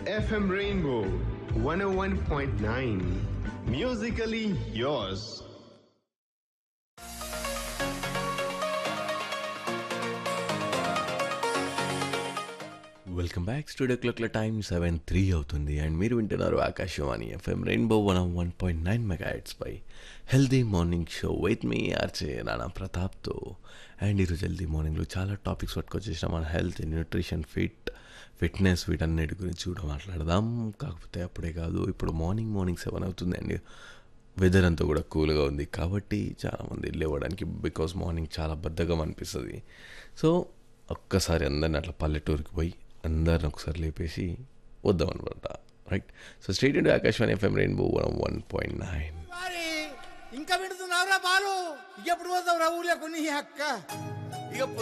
FM Rainbow 101.9. Musically yours. Welcome back studio క్లాక్ల time seven three అవుతుంది and మీరు వింటున్నారు Akashvani FM rainbow one one point nine mega పై healthy morning show with me RJ Rana ప్రతాప్తో and ఈరోజు healthy మార్నింగ్లో చాలా టాపిక్స్ పట్టుకొచ్చేసిన మన హెల్త్ న్యూట్రిషన్ ఫిట్ ఫిట్నెస్ వీటన్నిటి గురించి కూడా మాట్లాడదాం కాకపోతే అప్పుడే కాదు ఇప్పుడు మార్నింగ్ మార్నింగ్ సెవెన్ అవుతుంది అండ్ వెదర్ అంతా కూడా కూల్గా ఉంది కాబట్టి చాలామంది లేవడానికి బికాస్ మార్నింగ్ చాలా బద్ధకం అనిపిస్తుంది సో ఒక్కసారి అందరిని అట్లా పల్లెటూరుకి పోయి అందరిని ఒకసారి లేపేసి వద్దాం అనమాట right so stay tuned into Akashvani FM rainbow one one point nine మరి ఇంకా పెడుతున్నావురా బాలు ఎప్పుడు పోతావురా ఊర్లో కొన్ని అక్క ఇక